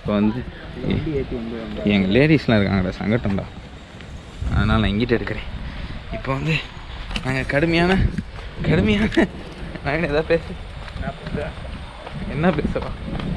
இப்போ வந்து எங்கள் லேடிஸ்லாம் இருக்காங்கடா சங்கட்டம்டா அதனால் நான் இங்கிட்ட எடுக்கிறேன் இப்போ வந்து நாங்கள் கடுமையான கடுமையான நாங்கள் எதாவது பேச என்ன பேசுகிறோம்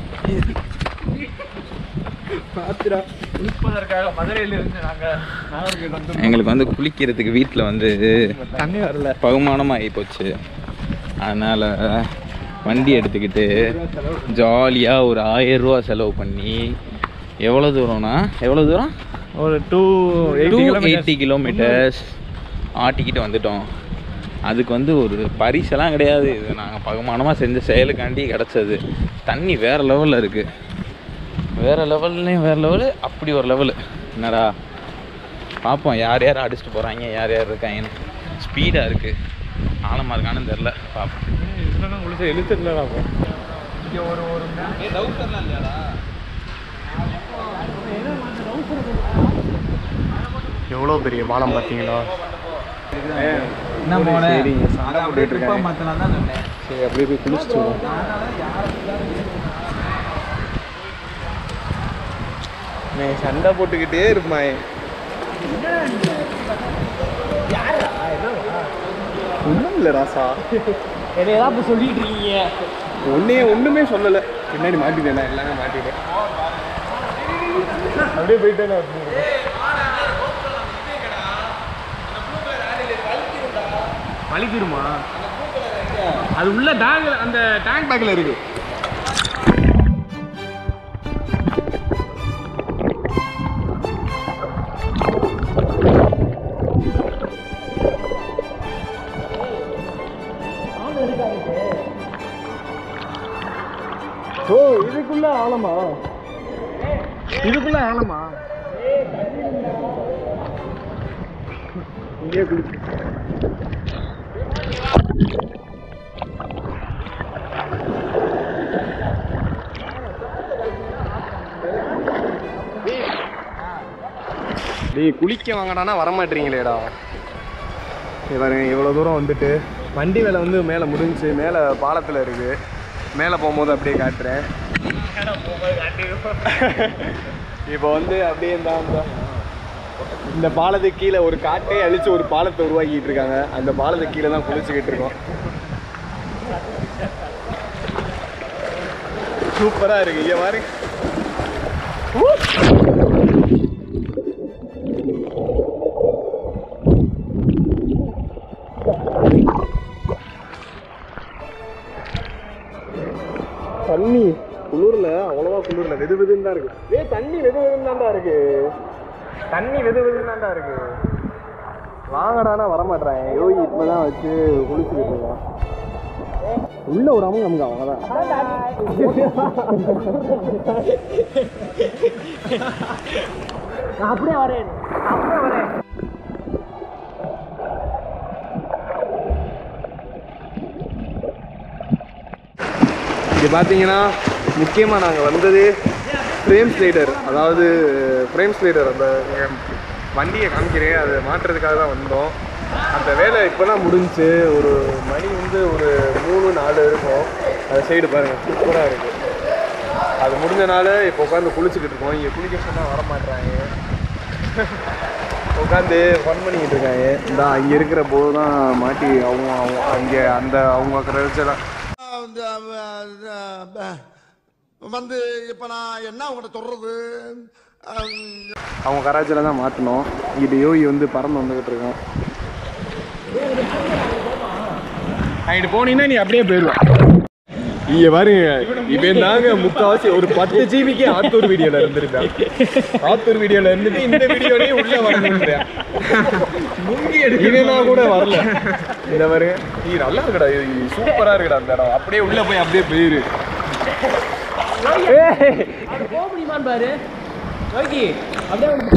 எங்களுக்கு வந்து குளிக்கிறதுக்கு வீட்டில் வந்து தண்ணி வரல பகுமானமாக ஆகி போச்சு அதனால் வண்டி எடுத்துக்கிட்டு ஜாலியாக ஒரு ஆயிரம் ரூபா செலவு பண்ணி எவ்வளோ தூரம்னா எவ்வளோ தூரம் ஒரு டூ டூ எயிட்டி கிலோமீட்டர்ஸ் ஆட்டிக்கிட்டு வந்துட்டோம் அதுக்கு வந்து ஒரு பரிசெல்லாம் கிடையாது இது நாங்கள் பகுமானமாக செஞ்ச செயலுக்காண்டி கிடச்சது தண்ணி வேறு லெவலில் இருக்குது வேறு லெவல்லையும் வேறு லெவலு அப்படி ஒரு லெவலு என்னடா பார்ப்போம் யார் யார் அடிச்சுட்டு போகிறாங்க யார் யார் இருக்காங்கன்னு ஸ்பீடாக இருக்குது ஆழமாக இருக்கான்னு தெரில பார்ப்போம் உங்களுக்கு எழுத்துடலாம் எவ்வளோ பெரிய பாலம் பார்த்தீங்களா என்ன போனேன் சரிங்க சண்டை போட்டுட்டு இருக்காங்க சரி அப்படியே போய் குளிச்சுட்டு வருவோம் நான் சண்டை போட்டுக்கிட்டே இருப்பான் ஒன்றும் இல்லை ராசா என்னையதான் இப்போ சொல்லிட்டு இருக்கீங்க ஒன்னே ஒன்றுமே சொல்லலை பின்னாடி மாட்டிட்டேன் எல்லாமே மாட்டிட்டேன் அப்படியே போயிட்டேன் வலிக்கிருமா அது உள்ள பேக் அந்த டேங்க் பேக்கில் இருக்கு ஓ இதுக்குள்ள ஆழமா இதுக்குள்ள ஆழமா இங்கே குளிச்சு டேய் குளிக்க வாங்கடானா வரமாட்டீங்களேடா பாருங்க இவ்வளோ தூரம் வந்துட்டு வண்டி வேலை வந்து மேலே முடிஞ்சு மேலே பாலத்தில் இருக்குது மேலே போகும்போது அப்படியே காட்டுறேன் இப்போ வந்து அப்படியே இந்த இந்த- இந்த பாலத்துக்கு கீழே ஒரு காட்டே அழிச்சு ஒரு பாலத்தை உருவாக்கிட்டு இருக்காங்க அந்த பாலத்துக்கு கீழே தான் குளிச்சுக்கிட்டு இருக்கோம் சூப்பராக இருக்கு இங்கே பாருங்க தண்ணி குளிர்ல அவ்வளவா குளிர்ல வெது வெதுன்னு தான் இருக்கு ஏ தண்ணி வெது வெதுன்னு தான்டா இருக்கு தண்ணி வெது வெதுன்னு தான்டா இருக்கு வாங்கடானா வரமாட்டான் யோகி இப்பதான் வச்சு குளிச்சுக்கிட்டு இருக்கான் உள்ள ஒரு அமுங்க அமுங்க அவங்கதான் நான் அப்படியே வரேன் அப்படியே வரேன் இங்கே பார்த்தீங்கன்னா முக்கியமாக நாங்கள் வந்தது ஃப்ரேம் ஸ்லைடர் அதாவது ஃப்ரேம் ஸ்லைடர் அந்த இங்க வண்டியை காமிக்கிறேன் அதை மாட்டுறதுக்காக தான் வந்தோம் அந்த வேலை இப்போ தான் முடிஞ்சுச்சு ஒரு மணி வந்து ஒரு மூணு நாலு இருக்கும் அந்த சைடு பாருங்கள் சூப்பராக இருக்குது அது முடிஞ்சனால இப்போ உட்காந்து குளிச்சுக்கிட்டு இருக்கோம் இங்கே குளிக்க சொன்னால் வர மாட்டாங்க உட்காந்து ஃபன் பண்ணிக்கிட்டு இருக்காங்க இந்த இங்கே இருக்கிற போது தான் மாட்டி அவங்க அவங்க அங்கே அந்த அவங்க கிடச்சலாம் வந்து, அஹ், அஹ், வந்து இப்போ நான் என்ன உங்கள்கிட்ட சொல்றது அஹ், அவங்க கராச்சியில் தான் மாட்டணும் இங்கிட்ட யோகி வந்து பறந்து வந்துகிட்டு இருக்கான் அங்கிட்டு போனீங்கன்னா நீ அப்படியே போயிடுவேன் இங்க பாருங்க இவன் தாங்க முக்காவாசி ஒரு பத்து ஜிபிக்கு ஆத்தூர் வீடியோல இருந்திருப்பேன் ஆத்தூர் வீடியோல இருந்துட்டு இந்த வீடியோலயே உள்ள வரணுன்றேன் இவனா கூட வரல இந்த பாருங்க நீ நல்லா இருக்குடா இது சூப்பரா இருக்குடா அந்த இடம் அப்படியே உள்ள போய் அப்படியே போயிரு அது போக முடியுமான்னு பாரு யோகி அப்படியே வந்து-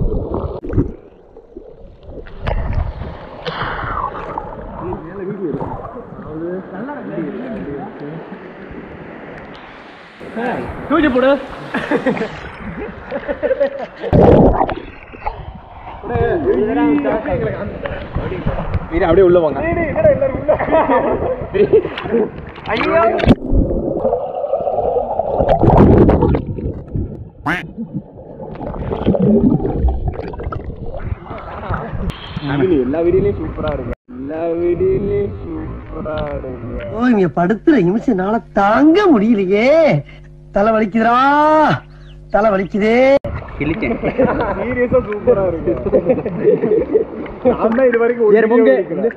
ஏய், தூக்கி போடு வீடு அப்படியே உள்ள வாங்க எல்லா வீடியோலையும் சூப்பரா இருக்கு எல்லா வீடியோலையும் சூப்பரா இருக்கு ஓ இங்க படுத்துற நிமிஷம்னால தாங்க முடியலையே தலை வலிக்குதுடா தலை வலிக்குதே சீரியஸா சூப்பரா இருக்கு நான் தான் இது வரைக்கும் ஒரு video எடுக்கல.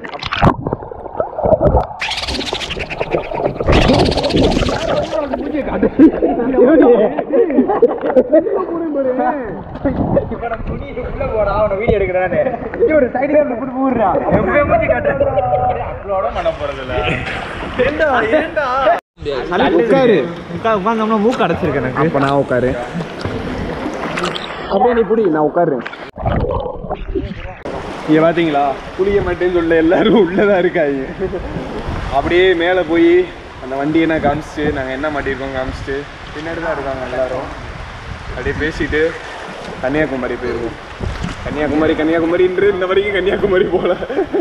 உட்காரு உட்காந்தோம்னா மூக்கு அடைச்சிருக்கு எனக்கு அப்ப நான் உட்காரு அப்படியே நீ புடி நான் உட்காருறேன் இங்க பாத்தீங்களா புளிய மாட்டேன்னு சொல்ல எல்லாரும் உள்ளதான் இருக்காங்க அப்படியே மேலே போய் அந்த வண்டியை நான் காமிச்சிட்டு நாங்கள் என்ன மாட்டியிருக்கோம் காமிச்சிட்டு பின்னாடி தான் இருக்காங்க எல்லாரும் அப்படியே பேசிட்டு கன்னியாகுமரி போயிருவோம் கன்னியாகுமரி கன்னியாகுமரின்று இந்த வரைக்கும் கன்னியாகுமரி போல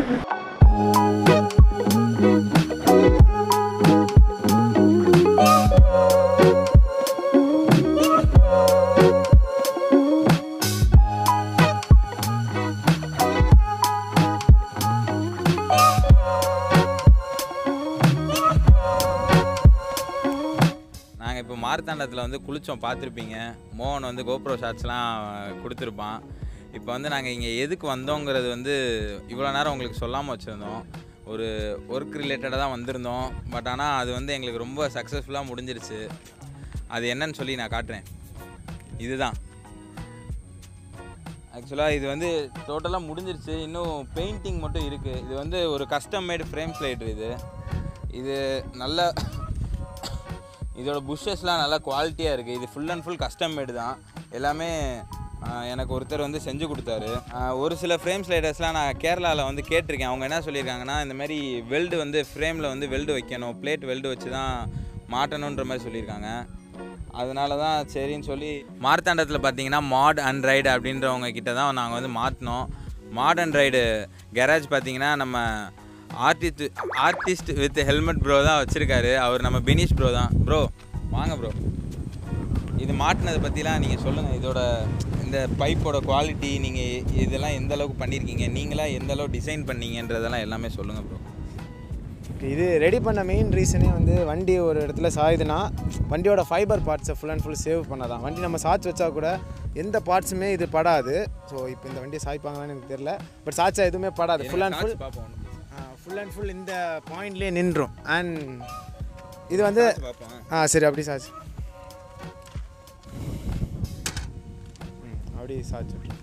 நாங்கள் இப்போ மார்த்தாண்டத்தில் வந்து குளித்தோம் பார்த்துருப்பீங்க மோகன் வந்து கோப்ரோ ஷாட்ஸ்லாம் கொடுத்துருப்பான் இப்போ வந்து நாங்கள் இங்கே எதுக்கு வந்தோங்கிறது வந்து இவ்வளோ நேரம் உங்களுக்கு சொல்லாமல் வச்சுருந்தோம் ஒரு ஒர்க் ரிலேட்டடாக தான் வந்திருந்தோம் பட் ஆனால் அது வந்து எங்களுக்கு ரொம்ப சக்ஸஸ்ஃபுல்லாக முடிஞ்சிருச்சு அது என்னன்னு சொல்லி நான் காட்டுறேன் இதுதான் ஆக்சுவலாக இது வந்து டோட்டலாக முடிஞ்சிருச்சு இன்னும் பெயிண்டிங் மட்டும் இருக்குது இது வந்து ஒரு கஸ்டம் மேடு ஃப்ரேம் ஸ்லைடர் இது இது நல்ல இதோட புஷ்ஷஸ்லாம் நல்லா குவாலிட்டியாக இருக்குது இது full and full custom made தான் எல்லாமே ஆஹ், எனக்கு ஒருத்தர் வந்து செஞ்சு கொடுத்தாரு ஆஹ், ஒரு சில ஃப்ரேம் ஸ்லைடர்ஸ்லாம் நான் கேரளாவில் வந்து கேட்டிருக்கேன் அவங்க என்ன சொல்லியிருக்காங்கன்னா இந்த மாதிரி வெல்டு வந்து ஃப்ரேமில் வந்து வெல்டு வைக்கணும் பிளேட் வெல்டு வச்சு தான் மாட்டணுன்ற மாதிரி சொல்லியிருக்காங்க அதனால தான் சரின்னு சொல்லி மார்த்தாண்டத்தில் பார்த்தீங்கன்னா மாட் அண்ட் ரைடு அப்படின்றவங்க கிட்ட தான் நாங்கள் வந்து மாற்றினோம் மாட் அண்ட் ரைடு கேரேஜ் பார்த்தீங்கன்னா நம்ம artist artist with helmet bro தான் வச்சுருக்காரு அவர் நம்ம பினிஷ் ப்ரோ தான் ப்ரோ வாங்க ப்ரோ இது மாட்டினதை பற்றிலாம் நீங்கள் சொல்லுங்கள் இதோட இந்த பைப்போட குவாலிட்டி நீங்கள் இதெல்லாம் எந்த அளவுக்கு பண்ணியிருக்கீங்க நீங்களா எந்த அளவு டிசைன் பண்ணீங்கன்றதெல்லாம் எல்லாமே சொல்லுங்கள் ப்ரோ இது ரெடி பண்ண மெயின் ரீசனே வந்து வண்டி ஒரு இடத்துல சாயுதுன்னா வண்டியோட ஃபைபர் பார்ட்ஸை ஃபுல் அண்ட் ஃபுல் சேவ் பண்ண தான் வண்டி நம்ம சாய்ச்சி வச்சா கூட எந்த பார்ட்ஸுமே இது படாது ஸோ இப்போ இந்த வண்டியை சாய்ப்பாங்களான்னு எனக்கு தெரியல பட் சாய்ச்சா எதுவுமே படாது ஃபுல் அண்ட் ஃபுல் பார்ப்போம் ஃபுல் அண்ட் ஃபுல் இந்த பாயிண்ட்லேயே நின்றும் அண்ட் இது வந்து பார்ப்போம் ஆ சரி அப்படி சாச்சு ம் அப்படி சாச்சு விட்ரு.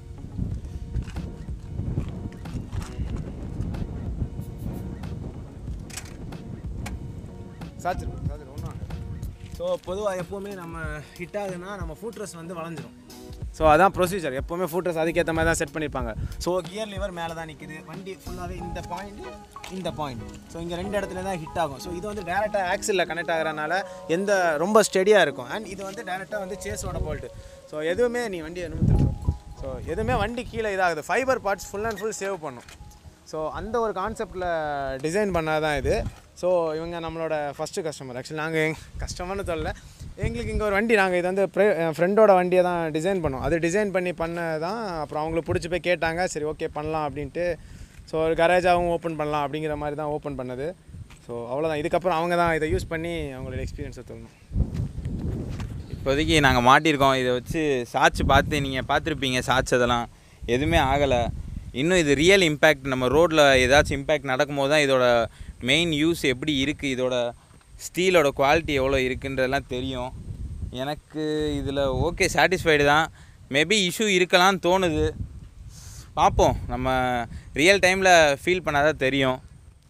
சாச்சிரு சாச்சிரு ஒன்றும் ஸோ பொதுவாக எப்போவுமே நம்ம ஹிட் ஆகுதுன்னா நம்ம ஃபூட்ரஸ் வந்து வளைஞ்சிரும் ஸோ அதான் ப்ரொசீஜர் எப்போவுமே ஃபூட்ரஸ் அதுக்கேற்ற மாதிரி தான் செட் பண்ணியிருப்பாங்க ஸோ கியர் லிவர் மேலே தான் நிற்குது வண்டி ஃபுல்லாகவே இந்த பாயிண்ட் இந்த பாயிண்ட் ஸோ இங்கே ரெண்டு இடத்துல தான் ஹிட் ஆகும் ஸோ இது வந்து டேரெக்டாக ஆக்சிலில் கனெக்ட் ஆகிறனால எந்த ரொம்ப ஸ்டெடியாக இருக்கும் அண்ட் இது வந்து டேரெக்டாக வந்து சேஸோட போல்ட்டு ஸோ எதுவுமே நீ வண்டியை நிமித்திருக்கோம் ஸோ எதுவுமே வண்டி கீழே இதாகுது fibre parts full and full save பண்ணும் ஸோ அந்த ஒரு கான்செப்டில் டிசைன் பண்ணாதான் தான் இது ஸோ இவங்க நம்மளோட ஃபஸ்ட்டு கஸ்டமர் ஆக்சுவலி நாங்கள் கஸ்டமர்னு சொல்லல எங்களுக்கு இங்கே ஒரு வண்டி நாங்கள் இது வந்து என் ஃப்ரெண்டோட வண்டியை தான் டிசைன் பண்ணோம் அது டிசைன் பண்ணி பண்ண தான் அப்புறம் அவங்களுக்கு பிடிச்சி போய் கேட்டாங்க சரி ஓகே பண்ணலாம் அப்படின்ட்டு ஸோ ஒரு கரேஜாகவும் ஓப்பன் பண்ணலாம் அப்படிங்கிற மாதிரி தான் ஓப்பன் பண்ணது ஸோ அவ்வளோதான் இதுக்கப்புறம் அவங்க தான் இதை யூஸ் பண்ணி அவங்களோட எக்ஸ்பீரியன்ஸை சொல்லணும் இப்போதைக்கு நாங்கள் மாட்டியிருக்கோம் இதை வச்சு சாட்சி பார்த்து நீங்கள் பார்த்துருப்பீங்க சாட்சி அதெல்லாம் எதுவுமே ஆகலை இன்னும் இது ரியல் இம்பேக்ட் நம்ம ரோட்டில் ஏதாச்சும் இம்பேக்ட் நடக்கும்போது தான் இதோட மெயின் யூஸ் எப்படி இருக்குது இதோட ஸ்டீலோட குவாலிட்டி எவ்வளோ இருக்குன்றதெல்லாம் தெரியும் எனக்கு இதில் ஓகே சாட்டிஸ்ஃபைடு தான் மேபி இஷ்யூ இருக்கலாம்னு தோணுது பார்ப்போம் நம்ம ரியல் டைமில் ஃபீல் பண்ணாதான் தெரியும்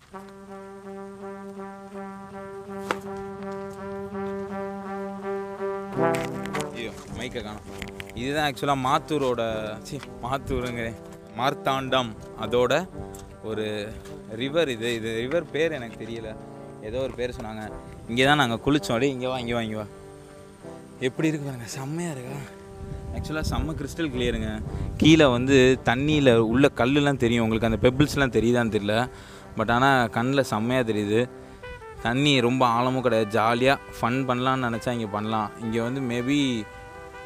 ஐயோ மைக்கை காணும் இதுதான் ஆக்சுவலாக மாத்தூரோட சி மாத்தூருங்கிறேன் மார்த்தாண்டம் அதோட ஒரு ரிவர் இது இது ரிவர் பேர் எனக்கு தெரியல ஏதோ ஒரு பேர் சொன்னாங்க இங்கே தான் நாங்கள் குளித்தோம் அப்படியே இங்கே வா இங்கே வா இங்கே வா எப்படி இருக்கு பாருங்க செம்மையாக இருக்கா ஆக்சுவலாக செம்ம கிறிஸ்டல் கிளியருங்க கீழே வந்து தண்ணியில் உள்ள கல்லுலாம் தெரியும் உங்களுக்கு அந்த பெபிள்ஸ்லாம் தெரியுதான்னு தெரியல பட் ஆனால் கண்ணில் செம்மையாக தெரியுது தண்ணி ரொம்ப ஆழமும் கிடையாது ஜாலியாக ஃபன் பண்ணலான்னு நினச்சா இங்கே பண்ணலாம் இங்கே வந்து மேபி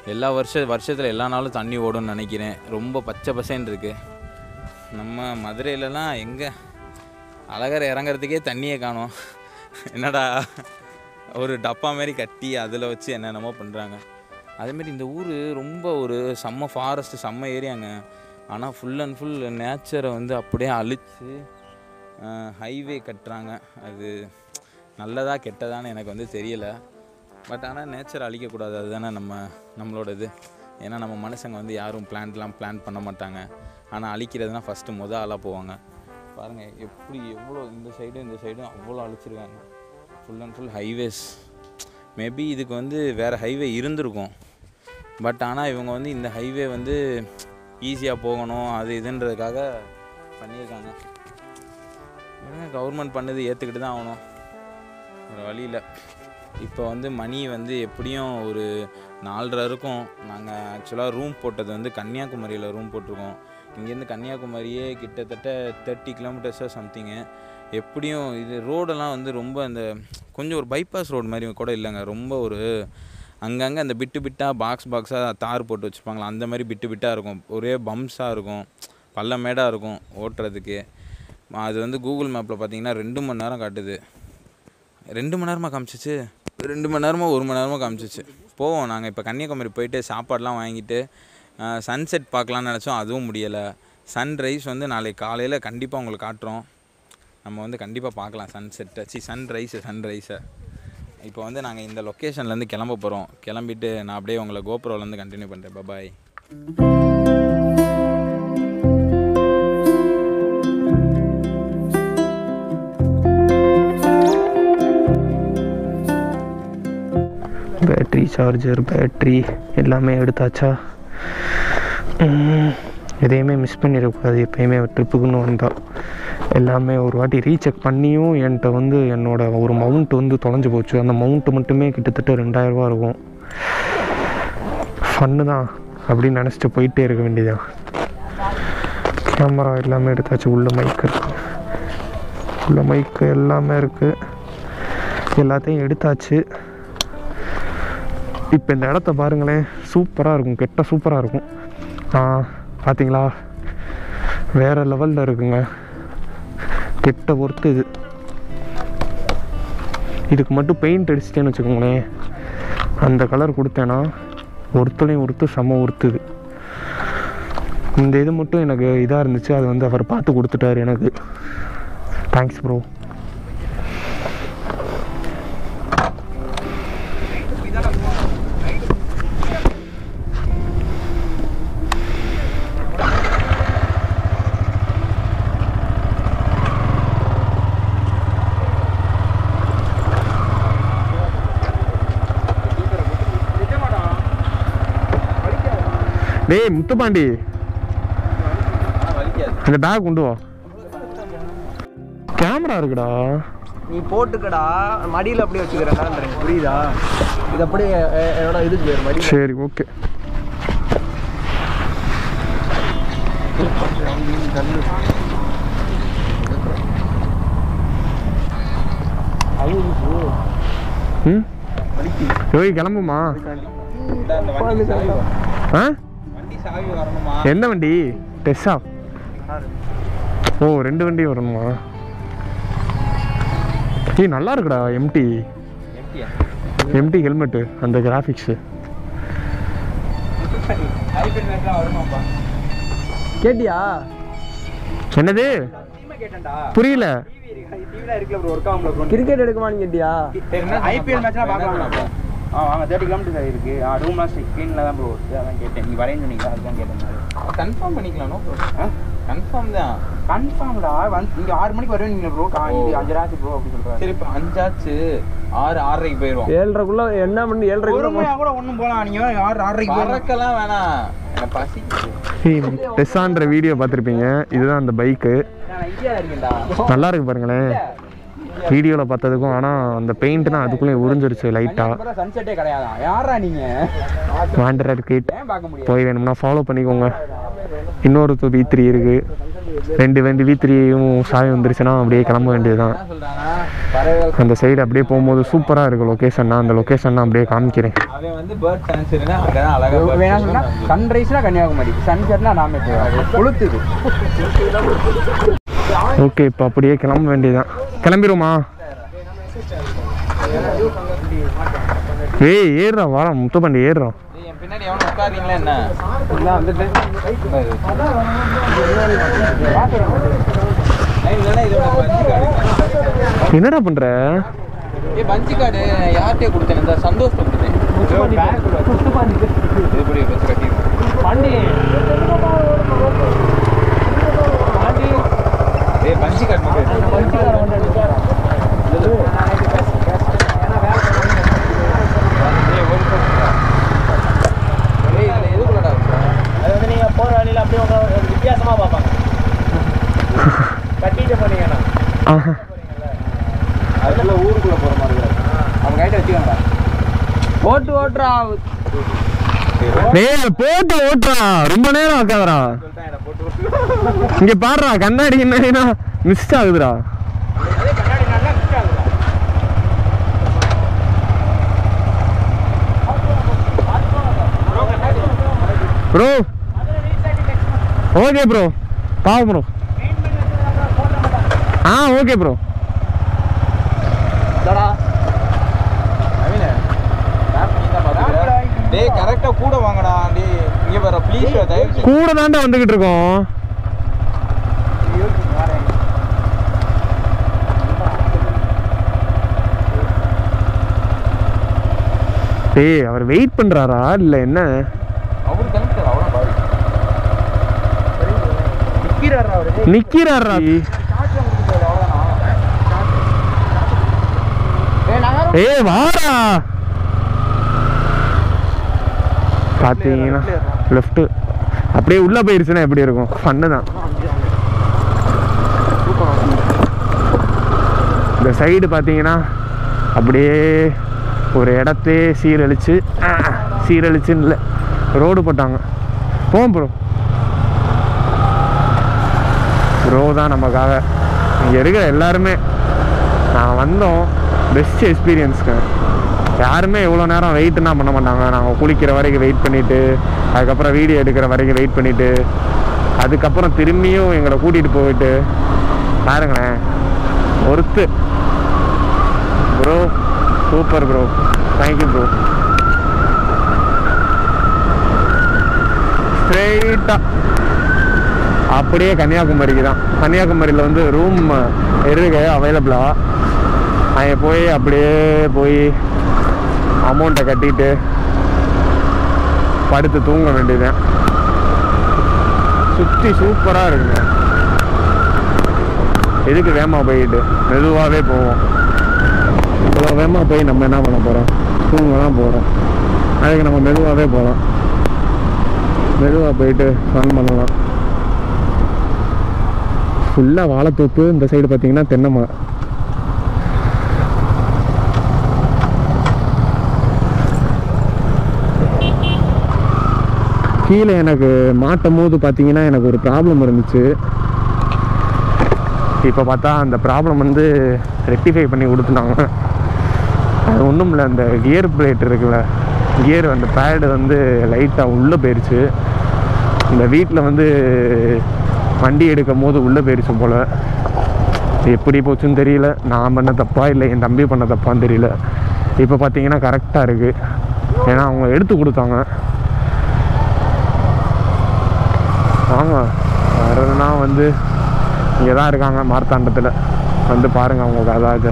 எல்லா வருஷ வருஷத்தில் எல்லா நாளும் தண்ணி ஓடும்னு நினைக்கிறேன் ரொம்ப பச்சை பசேன்னு இருக்குது நம்ம மதுரையிலலாம் எங்கே அழகர் இறங்குறதுக்கே தண்ணியே காணோம் என்னடா ஒரு டப்பா மாதிரி கட்டி அதில் வச்சு என்னென்னமோ பண்ணுறாங்க அதேமாரி இந்த ஊர் ரொம்ப ஒரு செம்ம ஃபாரஸ்ட் செம்ம ஏரியாங்க ஆனால் ஃபுல் அண்ட் ஃபுல் நேச்சரை வந்து அப்படியே அழித்து ஹைவே கட்டுறாங்க அது நல்லதா கெட்டதான்னு எனக்கு வந்து தெரியலை பட் ஆனால் நேச்சர் அழிக்கக்கூடாது அதுதானே நம்ம நம்மளோட இது ஏன்னா நம்ம மனுஷங்க வந்து யாரும் பிளான்ட்லாம் பிளான் பண்ண மாட்டாங்க ஆனால் அழிக்கிறதுனா ஃபஸ்ட்டு முத ஆளாக போவாங்க பாருங்கள் எப்படி எவ்வளோ இந்த சைடும் இந்த சைடும் அவ்வளோ அழிச்சிருக்காங்க full and full highways maybe இதுக்கு வந்து வேறு ஹைவே இருந்திருக்கும் பட் ஆனால் இவங்க வந்து இந்த ஹைவே வந்து ஈஸியாக போகணும் அது இதுன்றதுக்காக பண்ணியிருக்காங்க கவர்மெண்ட் பண்ணது ஏற்றுக்கிட்டு தான் ஆகணும் வேறு வழியில் இப்போ வந்து மணி வந்து எப்படியும் ஒரு நாலரை இருக்கும் நாங்கள் ஆக்சுவலாக ரூம் போட்டது வந்து கன்னியாகுமரியில் ரூம் போட்டிருக்கோம் இங்கேருந்து கன்னியாகுமரியே கிட்டத்தட்ட தேர்ட்டி கிலோமீட்டர்ஸாக சம்திங்கு எப்படியும் இது ரோடெல்லாம் வந்து ரொம்ப அந்த கொஞ்சம் ஒரு பைபாஸ் ரோடு மாதிரி கூட இல்லைங்க ரொம்ப ஒரு அங்கங்கே அந்த பிட்டு பிட்டாக பாக்ஸ் பாக்ஸாக தார் போட்டு வச்சுருப்பாங்களா அந்த மாதிரி பிட்டு பிட்டாக இருக்கும் ஒரே பம்ப்ஸாக இருக்கும் பள்ளமேடாக இருக்கும் ஓட்டுறதுக்கு அது வந்து கூகுள் மேப்பில் பார்த்தீங்கன்னா ரெண்டு மணி நேரம் காட்டுது ரெண்டு மணி நேரமாக காமிச்சிச்சு ரெண்டு மணி நேரமாக ஒரு மணி நேரமாக காமிச்சிச்சு போவோம் நாங்கள் இப்போ கன்னியாகுமரி போயிட்டு சாப்பாடெலாம் வாங்கிட்டு சன்செட் பார்க்கலான்னு நினச்சோம் அதுவும் முடியலை சன்ரைஸ் வந்து நாளைக்கு காலையில் கண்டிப்பாக உங்களுக்கு காட்டுறோம் நம்ம வந்து கண்டிப்பாக பார்க்கலாம் சன்செட்டை சி சன்ரைஸு சன்ரைஸை இப்போ வந்து நாங்கள் இந்த லொக்கேஷன்லேருந்து கிளம்ப போகிறோம் கிளம்பிட்டு நான் அப்படியே உங்களை கோபுரோலேருந்து கண்டினியூ பண்ணுறேன் பபாய் பேட்ரி சார்ஜர் பேட்ரி எல்லாமே எடுத்தாச்சா உம், எதையுமே மிஸ் பண்ணிடக்கூடாது எப்பயுமே ட்ரிப்புக்குன்னு வந்தால் எல்லாமே ஒரு வாட்டி ரீசெக் பண்ணியும் என்கிட்ட வந்து என்னோட ஒரு மவுண்ட் வந்து தொலைஞ்சு போச்சு அந்த மவுண்ட் மட்டுமே கிட்டத்தட்ட ரெண்டாயிரரூபா இருக்கும் ஃபன்னு தான் அப்படின்னு நினச்சிட்டு போயிட்டே இருக்க வேண்டியதான் கேமரா எல்லாமே எடுத்தாச்சு உள்ள மைக் இருக்கு உள்ள மைக்கு எல்லாமே இருக்குது எல்லாத்தையும் எடுத்தாச்சு இப்போ இந்த இடத்த பாருங்களேன் சூப்பராக இருக்கும் கெட்ட சூப்பராக இருக்கும் ஆ பார்த்தீங்களா வேறு லெவலில் இருக்குங்க கெட்ட ஒர்த்து இது இதுக்கு மட்டும் பெயிண்ட் அடிச்சிட்டேன்னு வச்சுக்கோங்களேன் அந்த கலர் கொடுத்தேன்னா ஒருத்தலையும் ஒருத்து செம ஒருத்துது இந்த இது மட்டும் எனக்கு இதாக இருந்துச்சு அது வந்து அவர் பார்த்து கொடுத்துட்டாரு எனக்கு தேங்க்ஸ் ப்ரோ டேய் முத்துப்பாண்டி இந்த பேக் கொண்டு வா கேமரா இருக்குடா நீ போட்டுக்கடா மடியில் அப்படியே வச்சுக்கிறேன்டான்றேன் புரியுதா இது அப்படியே எ- என்னோட இதுக்கு போயிரு மடி சரி ஓகே ம் யோகி கிளம்புமா ஆ வண்டி சாவி வரணுமா எந்த வண்டி டெஸ்ஸா ஓ ரெண்டு வண்டி வரணுமா ஏய் நல்லா இருக்குடா எம்டி எம்டியா எம்டி ஹெல்மெட்டு அந்த கிராஃபிக்ஸு ஹைபிரிட் மேட்ச்லாம் வருமாப்பா கேட்டியா என்னது கேட்டேன்டா புரியல டிவில இருக்குல்ல ப்ரோ ஒர்க் ஆகும்ல ப்ரோ கிரிக்கெட் எடுக்குமான்னு கேட்டியா ஐபிஎல் மேட்ச்லாம் பார்க்கலாம் ஆ வாங்க தேர்ட்டி கிலோமீட்டர் இருக்கு ஆ ரூம்லாம் க்ளீனில் தான் ப்ரோ இருக்கு அதான் கேட்டேன் நீங்கள் வரேன்னு சொன்னீங்களா அதுதான் கேட்டேன் கன்ஃபார்ம் பண்ணிக்கலாம் நோ ப்ரோ கன்ஃபார்ம் தான் கன்ஃபார்ம்டா வந்து இங்கே ஆறு மணிக்கு வருவீங்க ப்ரோ இது அஞ்சராச்சு ப்ரோ அப்படி சொல்கிறாங்க சரி இப்போ அஞ்சாச்சு ஆறு ஆறரைக்கு போயிடுவோம் ஏழரைக்குள்ள என்ன பண்ணி ஏழரைக்குள்ள போ- கூட ஒன்றும் போகலாம் நீங்கள் ஆறு ஆறரைக்கு பறக்கலாம் வேணாம் எனக்கு பசி ஏய் டெஸ்ஸான்ற வீடியோ பார்த்துருப்பீங்க இதுதான் அந்த பைக்கு நான் இந்தியா இருக்கேன்டா நல்லா இருக்கு பாருங்களேன் வீடியோவில் பார்த்ததுக்கும் ஆனால் அந்த பெயிண்ட் தான் அதுக்குள்ளே உறிஞ்சிருச்சு லைட்டாக சன்செட்டே கிடையாதான் யாரா நீங்கள் வாண்டரர் கிட் ஏன் பார்க்க முடியாது போய் வேணும்னா ஃபாலோ பண்ணிக்கோங்க இன்னொரு பி த்ரீ இருக்குது ரெண்டு வண்டி வி த்ரீயும் சாவி வந்துருச்சுன்னா அப்படியே கிளம்ப வேண்டியதுதான் அந்த சைடு அப்படியே போகும்போது சூப்பராக இருக்குது லொக்கேஷன்னா அந்த லொக்கேஷன் அப்படியே காமிக்கிறேன் அவன் வந்து பேர்ட் சான்சுரினா அங்கே தான் அழகாக வேணா சொன்னா சன்ரைஸ்னா கன்னியாகுமரி சன்செட்னா ராமேஸ்வரம் கொளுத்துது ஓகே இப்போ அப்படியே கிளம்ப வேண்டியதுதான் கிளம்பிடுமா ஏய் ஏறுறா வாடா முத்தப்பண்டி ஏறுறோம் என் பின்னாடி எவனும் உட்காருங்களா என்ன எல்லாம் வந்துட்டு இல்லைன்னா இதோட பஞ்சு கார்டு என்னடா பண்ற ஏ பஞ்சு கார்டு யார்கிட்டயே கொடுத்தேன் இந்த சந்தோஷத்தை கொடுத்தேன் இது எப்படி பஸ் கட்டிடுவோம் ஏய் பஞ்சு கார்டு மட்டும் ஏய், ஒரு நிமிஷம். ஏய், இதுல எதுக்குள்ளடா வச்ச? அது வந்து நீங்கள் போகிற வழியில் அப்படியே உங்க வித்தியாசமாக பார்ப்பாங்க கட்டிட்டு போனீங்கன்னா ஆஹா அதுக்குள்ள ஊருக்குள்ள போற மாதிரி தான் இருக்கு. அவங்க கைட்ட வச்சுக்கோங்க ஓட்டு ஓட்டுறா டேய் போட்டு ஓட்டுறா ரொம்ப நேரம் ஆக்காதடா இங்க பாடுறா கண்ணாடி கண்ணாடினா மிஸ் ஆகுதுடா ப்ரோ ஓகே ப்ரோ பாவம் ப்ரோ ஆ ஓகே ப்ரோ நவீன மேப் நீ தான் பாத்துக்கிற டேய் கரெக்டா கூட வாங்கடா டேய் இங்க வர ப்ளீஸ் தயவு செஞ்சு கூட தாண்டா வந்துகிட்டு இருக்கோம் டேய் அவர் வெயிட் பண்றாரா இல்ல என்ன அவரு கிளம்பிட்டாரு அவ்வளோ பாரு நிக்கிறாரா ஏய் வாடா பாத்தீங்கன்னா லெஃப்ட் அப்படியே உள்ள போயிருச்சுன்னா எப்படி இருக்கும் ஃபன்னு தான் இந்த சைடு பார்த்தீங்கன்னா அப்படியே ஒரு இடத்தையே சீரழிச்சு ஆ, சீரழிச்சுன்னு இல்லை ரோடு போட்டாங்க போவோம் ப்ரோ ப்ரோ தான் நமக்காக இங்கே இருக்கிற எல்லாருமே நாங்கள் வந்தோம் பெஸ்ட் எக்ஸ்பீரியன்ஸ்க்கு யாருமே இவ்வளோ நேரம் வெயிட்னா பண்ண மாட்டாங்க நாங்கள் குளிக்கிற வரைக்கும் வெயிட் பண்ணிவிட்டு அதுக்கப்புறம் வீடியோ எடுக்கிற வரைக்கும் வெயிட் பண்ணிவிட்டு அதுக்கப்புறம் திரும்பியும் எங்களை கூட்டிகிட்டு போயிட்டு பாருங்களேன் ஒருத்து bro super bro thank you bro ஸ்ட்ரெயிட்டாக அப்படியே கன்னியாகுமரிக்கு தான் கன்னியாகுமரியில் வந்து ரூம் இருக்கு அவைலபிளாக அங்கே போய் அப்படியே போய் அமௌண்ட்டை கட்டிட்டு படுத்து தூங்க வேண்டியதுதான் சுற்றி சூப்பராக இருக்குங்க எதுக்கு வேகமாக போயிட்டு மெதுவாகவே போவோம் இவ்வளோ வேகமாக போய் நம்ம என்ன பண்ண போகிறோம் தூங்க தான் போகிறோம் அதுக்கு நம்ம மெதுவாகவே போகலாம் மெதுவாக போயிட்டு ஃபன் பண்ணலாம் ஃபுல்லாக வாழைத்தோப்பு இந்த சைடு பார்த்தீங்கன்னா தென்னை மரம் கீழே எனக்கு மாட்டும் போது பார்த்தீங்கன்னா எனக்கு ஒரு ப்ராப்ளம் இருந்துச்சு இப்போ பார்த்தா அந்த ப்ராப்ளம் வந்து ரெக்டிஃபை பண்ணி கொடுத்துட்டாங்க அது ஒன்றும் இல்லை அந்த கியர் பிளேட் இருக்குல்ல கியர் அந்த பேடு வந்து லைட்டாக உள்ளே போயிடுச்சு இந்த வீட்டில் வந்து வண்டி எடுக்கும் போது உள்ளே போயிடுச்சு போல் எப்படி போச்சுன்னு தெரியல நான் பண்ண தப்பா இல்லை என் தம்பி பண்ண தப்பான்னு தெரியல இப்போ பார்த்தீங்கன்னா கரெக்டாக இருக்குது ஏன்னா அவங்க எடுத்து கொடுத்தாங்க வாங்க வரதுனா வந்து இங்கே தான் இருக்காங்க மார்த்தாண்டத்தில் வந்து பாருங்கள் அவங்களுக்கு அதாவது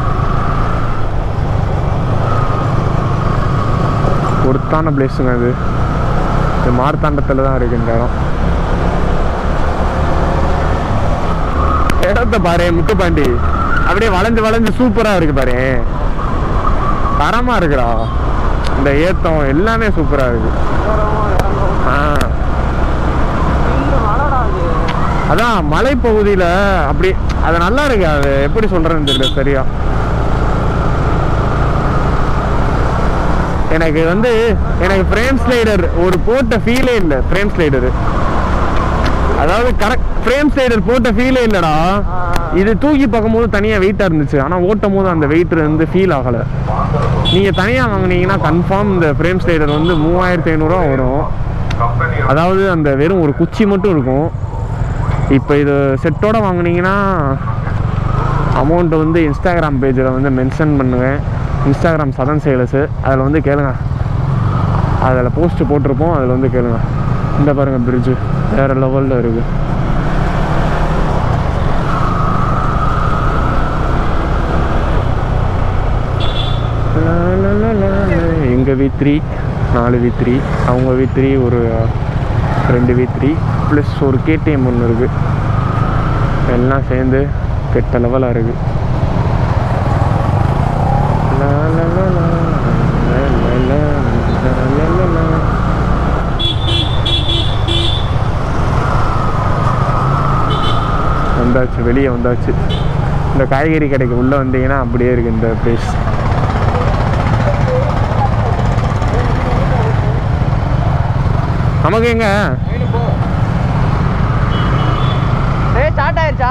ஒருத்தான பிளேஸுங்க அது இது மார்த்தாண்டத்தில் தான் இருக்கு இந்த இடம் இடத்த பாரு முத்துப்பாண்டி அப்படியே வளைஞ்சு வளைஞ்சு சூப்பராக இருக்கு பாரு தரமாக இருக்குடா இந்த ஏத்தம் எல்லாமே சூப்பராக இருக்கு ஆ அதான் மலைப்பகுதியில் அப்படி அது நல்லா இருக்கு அது எப்படி சொல்கிறேன்னு தெரியல சரியா எனக்கு வந்து எனக்கு ஃப்ரேம் ஸ்லைடர் ஒரு போட்ட ஃபீலே இல்லை ஃப்ரேம் ஸ்லைடரு அதாவது கரெக்ட் ஃப்ரேம் ஸ்லைடர் போட்ட ஃபீலே இல்லடா இது தூக்கி பார்க்கும்போது தனியாக வெயிட்டாக இருந்துச்சு ஆனால் ஓட்டும் போது அந்த வெயிட் வந்து ஃபீல் ஆகலை நீங்கள் தனியாக வாங்குனீங்கன்னா கன்ஃபார்ம் இந்த ஃப்ரேம் ஸ்லைடர் வந்து மூவாயிரத்தி ஐநூறுரூவா வரும் அதாவது அந்த வெறும் ஒரு குச்சி மட்டும் இருக்கும் இப்போ இது செட்டோட வாங்குனீங்கன்னா அமௌண்ட்டு வந்து இன்ஸ்டாகிராம் பேஜில் வந்து மென்ஷன் பண்ணுவேன் இன்ஸ்டாகிராம் சதன் சேலஸு அதில் வந்து கேளுங்க அதில் போஸ்ட் போட்டிருப்போம் அதில் வந்து கேளுங்க இந்த பாருங்கள் பிரிட்ஜு வேறு லெவலில் இருக்குது எங்கள் வி த்ரீ நாலு வி த்ரீ அவங்க வி த்ரீ ஒரு ரெண்டு வி த்ரீ ப்ளஸ் ஒரு கேடிஎம் ஒன்று இருக்குது எல்லாம் சேர்ந்து கெட்ட லெவலாக இருக்குது லா, லா, லா, லா, லா, லா, லா, லா, லா, லா, லா. வந்தாச்சு வெளியே வந்தாச்சு இந்த காய்கறி கடைக்கு உள்ளே வந்தீங்கன்னா அப்படியே இருக்குது இந்த பிளேஸ் நமக்கு எங்க ஏய் ஸ்டார்ட் ஆயிருச்சா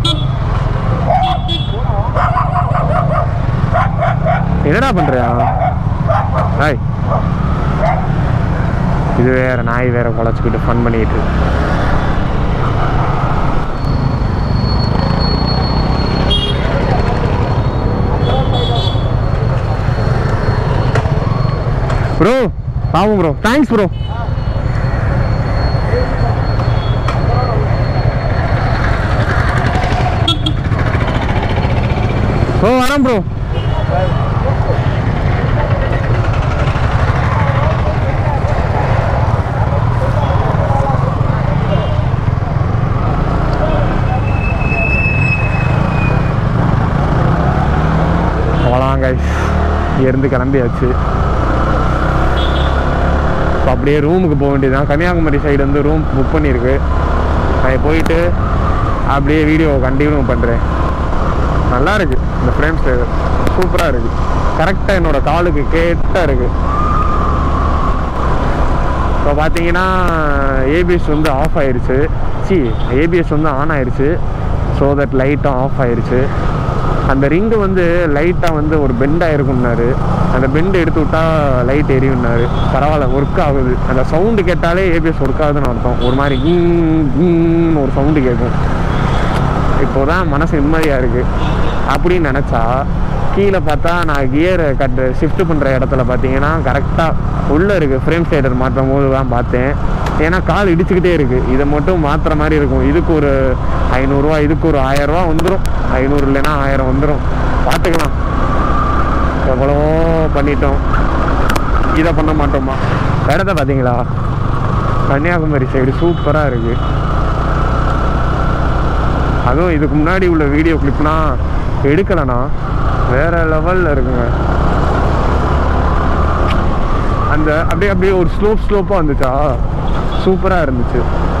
என்னடா பண்றியா ஹாய் இது வேற நாய் வேற குழச்சிக்கிட்டு ஃபன் பண்ணிக்கிட்டு இருக்கு. ப்ரோ பாவம் ப்ரோ தேங்க்ஸ் ப்ரோ ஓ வரேன் ப்ரோ அவ்வளோதான் கைஸ் இங்கேருந்து கிளம்பியாச்சு இப்போ அப்படியே ரூமுக்கு போக வேண்டியதுதான் கன்னியாகுமரி சைடு வந்து ரூம் புக் பண்ணியிருக்கு நான் போயிட்டு அப்படியே வீடியோ கண்டினியூ பண்ணுறேன் நல்லா இருக்கு இந்த ஃப்ரேம்ஸ் சூப்பராக இருக்கு கரெக்டாக என்னோட காலுக்கு கேட்டாக இருக்கு இப்போ பார்த்தீங்கன்னா ஏபிஎஸ் வந்து ஆஃப் ஆயிருச்சு சி ஏபிஎஸ் வந்து ஆன் ஆயிருச்சு ஸோ தட் லைட்டும் ஆஃப் ஆயிருச்சு அந்த ரிங்கு வந்து லைட்டாக வந்து ஒரு பெண்ட் ஆயிருக்கும்னாரு அந்த பெண்ட் எடுத்து விட்டா லைட் எரியும்னாரு பரவாயில்ல ஒர்க் ஆகுது அந்த சவுண்டு கேட்டாலே ஏபிஎஸ் ஒர்க் ஆகுதுன்னு அர்த்தம் ஒரு மாதிரி கிங் கிங்னு ஒரு சவுண்டு கேட்கும் இப்போதான் மனசு நிம்மதியாக இருக்குது அப்படின்னு நினச்சா கீழே பார்த்தா நான் கியரை கட்டு ஷிஃப்ட் பண்ணுற இடத்துல பார்த்தீங்கன்னா கரெக்டாக உள்ளே இருக்குது ஃப்ரேம் ஸ்லைடர் மாற்றும் போது தான் பார்த்தேன் ஏன்னா கால் இடிச்சுக்கிட்டே இருக்குது இதை மட்டும் மாற்றுற மாதிரி இருக்கும் இதுக்கு ஒரு ஐநூறுரூவா இதுக்கு ஒரு ஆயிரரூவா வந்துடும் ஐநூறு இல்லைன்னா ஆயிரம் வந்துடும் பார்த்துக்கலாம் எவ்வளவோ பண்ணிட்டோம் இதை பண்ண மாட்டோமா இடத்த பார்த்தீங்களா கன்னியாகுமரி சைடு சூப்பராக இருக்குது அதுவும் இதுக்கு முன்னாடி உள்ள வீடியோ கிளிப்லாம் எடுக்கலைன்னா வேற லெவலில் இருக்குங்க அந்த அப்படியே அப்படியே ஒரு ஸ்லோப் ஸ்லோப்பாக வந்துச்சா சூப்பராக இருந்துச்சு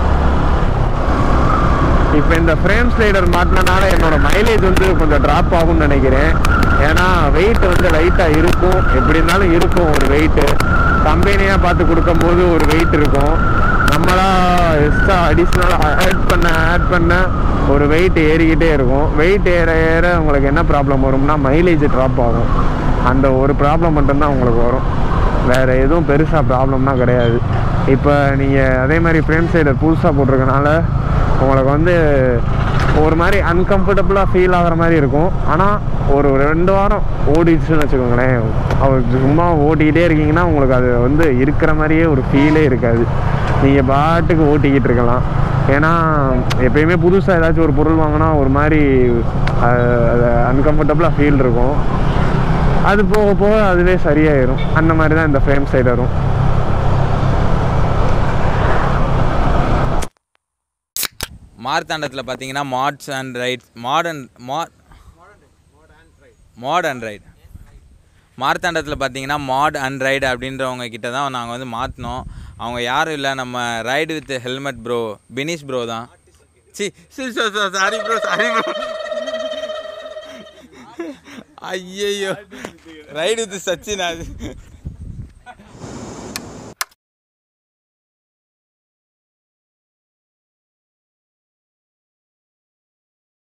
இப்போ இந்த ஃப்ரேம் ஸ்லைடர் மாட்டினனால என்னோட மைலேஜ் வந்து கொஞ்சம் ட்ராப் ஆகும்னு நினைக்கிறேன் ஏன்னா வெயிட் வந்து லைட்டாக இருக்கும் எப்படி இருந்தாலும் இருக்கும் ஒரு வெயிட்டு கம்பெனியாக பார்த்து கொடுக்கும்போது ஒரு வெயிட் இருக்கும் நம்மளா எக்ஸ்ட்ரா அடிஷ்னலாக ஆட் பண்ண ஆட் பண்ண ஒரு வெயிட் ஏறிக்கிட்டே இருக்கும் வெயிட் ஏற ஏற உங்களுக்கு என்ன ப்ராப்ளம் வரும்னா மைலேஜ் ட்ராப் ஆகும் அந்த ஒரு ப்ராப்ளம் மட்டும்தான் உங்களுக்கு வரும் வேறு எதுவும் பெருசாக ப்ராப்ளம்னா கிடையாது இப்போ நீங்கள் அதே மாதிரி ஃப்ரேம் சைடர் புதுசாக போட்டிருக்கனால உங்களுக்கு வந்து ஒரு மாதிரி அன்கம்ஃபர்டபுளாக ஃபீல் ஆகிற மாதிரி இருக்கும் ஆனால் ஒரு ரெண்டு வாரம் ஓடிடுச்சுன்னு வச்சுக்கோங்களேன் அவர் சும்மா ஓட்டிக்கிட்டே இருக்கீங்கன்னா உங்களுக்கு அது வந்து இருக்கிற மாதிரியே ஒரு ஃபீலே இருக்காது நீங்கள் பாட்டுக்கு ஓட்டிக்கிட்டு இருக்கலாம் ஏன்னா எப்பயுமே புதுசாக ஏதாச்சும் ஒரு பொருள் வாங்கினா ஒரு மாதிரி அன்கம்ஃபர்டபுளாக ஃபீல் இருக்கும் அது போக போக அதுவே சரியாயிரும் அந்த மாதிரி தான் இந்த ஃப்ரேம் சைடரும் மார்த்தாண்டத்தில் பார்த்தீங்கன்னா mods and rides modern mod mod and ride மார்த்தாண்டத்தில் பார்த்தீங்கன்னா மாட் அண்ட் ரைடு அப்படின்றவங்க கிட்ட தான் நாங்கள் வந்து மாற்றினோம் அவங்க யாரும் இல்லை நம்ம ride with helmet bro finish bro தான் சி சாரி ப்ரோ சாரி ப்ரோ ஐயையோ ரைடு வித் சச்சின் அது